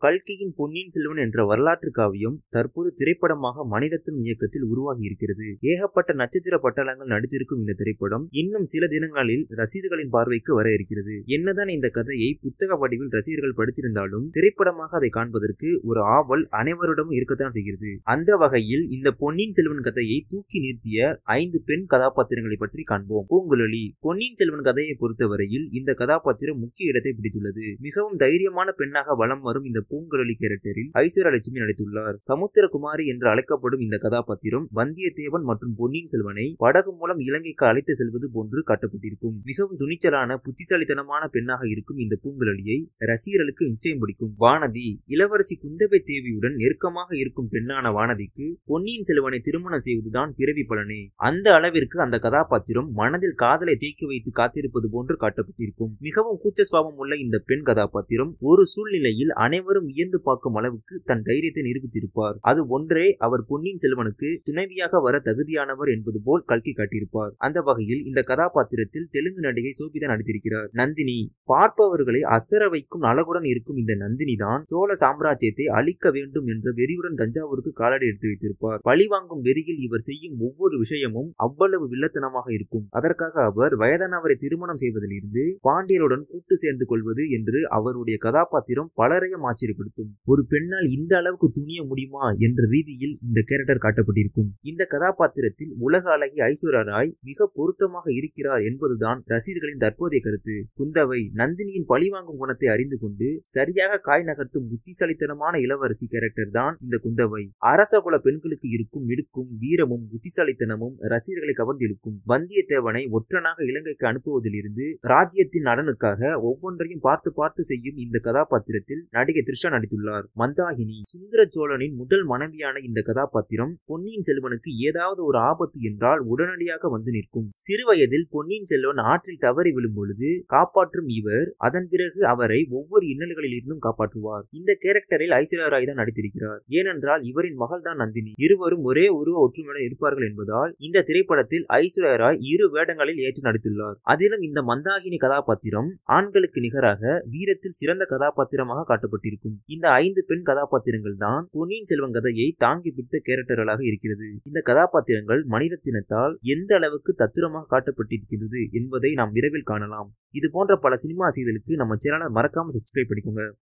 கல்கியின் பொன்னியின் செல்வன் என்ற வரலாற்று காவியம் தற்போது திரைப்படமாக மணிரத்னம் இயக்கத்தில் உருவாகி இருக்கிறது ஏகப்பட்ட நட்சத்திர பட்டாளங்கள் நடித்திருக்கும் இந்த திரைப்படம் இன்னும் சில தினங்களில் ரசிகர்களின் பார்வைக்கு வர இருக்கிறது என்னதான் இந்த கதையை புத்தக வடிவில் ரசிகர்கள் படித்திருந்தாலும் திரைப்படமாக அதை காண்பதற்கு ஒரு ஆவல் அனைவரிடமும் இருக்கத்தான் செய்கிறது அந்த வகையில் இந்த பொன்னியின் செல்வன் கதையை தூக்கி நிறுத்திய ஐந்து பெண் கதாபாத்திரங்களை பற்றி காண்போம் பூங்குழலி பொன்னியின் செல்வன் கதையை பொறுத்தவரையில் இந்த கதாபாத்திரம் முக்கிய இடத்தை பிடித்துள்ளது மிகவும் தைரியமான பெண்ணாக வலம் வரும் இந்த பூங்குழலி கேரக்டரில் ஐஸ்வர்யா லட்சுமி நடித்துள்ளார் சமுத்திரகுமாரி என்று அழைக்கப்படும் இந்த கதாபாத்திரம் வந்தியத்தேவன் மற்றும் பொன்னியின் செல்வனை படகு மூலம் இலங்கைக்கு அழைத்து செல்வது போன்று காட்டப்பட்டிருக்கும் மிகவும் துணிச்சலான புத்திசாலித்தனமான பெண்ணாக இருக்கும் இந்த பூங்குழலியை ரசிகர்களுக்கு நிச்சயம் பிடிக்கும் வானதி இளவரசி குந்தவை தேவியுடன் நெருக்கமாக இருக்கும் பெண்ணான வானதிக்கு பொன்னியின் செல்வனை திருமணம் செய்வதுதான் பிறவி பலனே அந்த அளவிற்கு அந்த கதாபாத்திரம் மனதில் காதலை தேக்கி வைத்து காத்திருப்பது போன்று காட்டப்பட்டிருக்கும் மிகவும் கூச்ச சுவாபம் உள்ள இந்த பெண் கதாபாத்திரம் ஒரு சூழ்நிலையில் அனைவரும் வியந்து பார்க்கும் அளவுக்கு தன் தைரியத்தை நிரூபித்திருப்பார் அது ஒன்றே அவர் பொன்னியின் செல்வனுக்கு துணைவியாக வர தகுதியானவர் என்பது போல் கல்கி காட்டியிருப்பார் அந்த வகையில் இந்த கதாபாத்திரத்தில் தெலுங்கு நடிகை சோபிதா நடித்திருக்கிறார் நந்தினி பார்ப்பவர்களை அசர வைக்கும் அழகுடன் இருக்கும் இந்த நந்தினி தான் சோழ சாம்ராஜ்யத்தை அழிக்க வேண்டும் என்ற வெறியுடன் தஞ்சாவூருக்கு காலடி எடுத்து வைத்திருப்பார் பழிவாங்கும் வெறியில் இவர் செய்யும் ஒவ்வொரு விஷயமும் அவ்வளவு வில்லத்தனமாக இருக்கும் அதற்காக அவர் வயதானவரை திருமணம் செய்வதிலிருந்து பாண்டியருடன் கூட்டு சேர்ந்து கொள்வது என்று அவருடைய கதாபாத்திரம் பலரையும் ஆச்சரியப்படுத்தும் ஒரு பெண்ணால் இந்த அளவுக்கு துணிய முடியுமா என்ற ரீதியில் இந்த கேரக்டர் காட்டப்பட்டிருக்கும் இந்த கதாபாத்திரத்தில் உலக அழகி ஐஸ்வர்யா ராய் மிக பொருத்தமாக இருக்கிறார் என்பதுதான் ரசிகர்களின் தற்போதைய கருத்து குந்தவை நந்தினியின் பழிவாங்கும் குணத்தை அறிந்து கொண்டு சரியாக காய் நகர்த்தும் புத்திசாலித்தனமான இளவரசி கேரக்டர் தான் இந்த குந்தவை அரசகுல பெண்களுக்கு இருக்கும் மிடுக்கும் வீரமும் புத்திசாலித்தனமும் ரசிகர்களை கவர்ந்திருக்கும் வந்தியத்தேவனை ஒற்றனாக இலங்கைக்கு அனுப்புவதிலிருந்து ராஜ்யத்தின் நலனுக்காக ஒவ்வொன்றையும் பார்த்து பார்த்து செய்யும் இந்த கதாபாத்திரத்தில் நடிகை த்ரிஷா நடித்துள்ளார் மந்தாகினி சுந்தர சோழனின் முதல் மனைவியான இந்த கதாபாத்திரம் பொன்னியின் செல்வனுக்கு ஏதாவது ஒரு ஆபத்து என்றால் உடனடியாக வந்து நிற்கும் சிறுவயதில் பொன்னியின் செல்வன் ஆற்றில் தவறி விழும் பொழுது காப்பாற்றும் இவர் அதன் பிறகு அவரை ஒவ்வொரு இன்னல்களில் இருந்தும் காப்பாற்றுவார் இந்த கேரக்டரில் ஐஸ்வர்யா ராய் தான் நடித்திருக்கிறார் ஏனென்றால் இவரின் மகள் தான் நந்தினி இருவரும் ஒரே உருவ ஒற்றுமையுடன் இருப்பார்கள் என்பதால் இந்த திரைப்படத்தில் ஐஸ்வர்யா ராய் இரு வேடங்களில் ஏற்று நடித்துள்ளார் அதிலும் இந்த மந்தாகினி கதாபாத்திரம் ஆண்களுக்கு நிகராக வீரத்தில் சிறந்த கதாபாத்திரமாக காட்டப்பட்டிருக்கும் இந்த ஐந்து பெண் கதாபாத்திரங்கள் தான் பொன்னியின் செல்வன் கதையை தாங்கி பிடித்த கேரக்டர்களாக இருக்கிறது இந்த கதாபாத்திரங்கள் மனிதத்தினத்தால் எந்த அளவுக்கு தத்துரமாக காட்டப்பட்டிருக்கிறது என்பதை நாம் விரைவில் காணலாம் இது போன்ற பல சினிமா செய்திகளுக்கு நம்ம சேனலை மறக்காம சப்ஸ்கிரைப் பண்ணிக்கோங்க